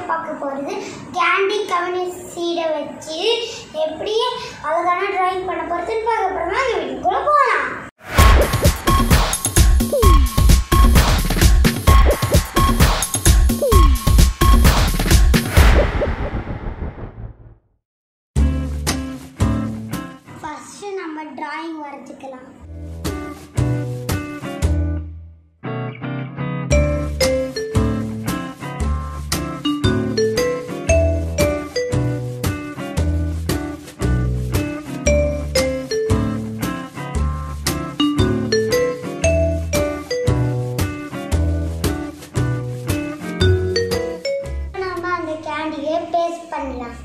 பார்க்க போகிறது கேண்டி கவனி சீடை வச்சு எப்படி அழகான டிராயிங் பண்ண போகிறதுன்னு பார்க்க போகிறோமா அந்த வீட்டுக்குள்ளே போகலாம் ஃபஸ்ட்டு நம்ம டிராயிங் வரைஞ்சிக்கலாம் நம்ம அந்த கேண்டியை பேஸ்ட் பண்ணலாம்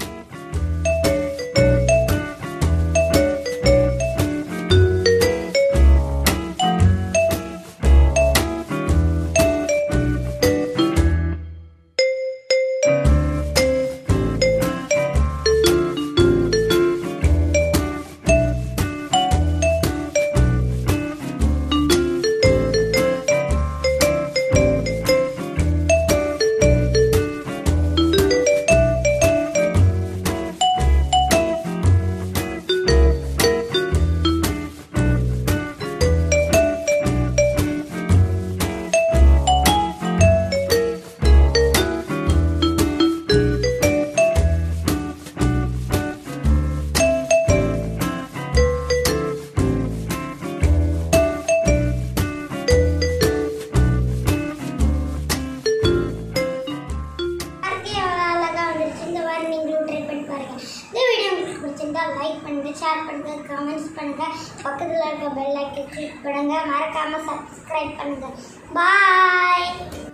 பார்க்க எவ்வளோ அழகாக வந்துருச்சு இந்த மாதிரி நீங்களும் ட்ரை பண்ணி பாருங்க இந்த வீடியோ உங்களுக்கு பிடிச்சிருந்தா லைக் பண்ணுங்க ஷேர் பண்ணுங்க கமெண்ட்ஸ் பண்ணுங்க பக்கத்தில் இருக்க பெல் ஐக்கன் கிளிக் பண்ணுங்க மறக்காம சப்ஸ்கிரைப் பண்ணுங்க பாய்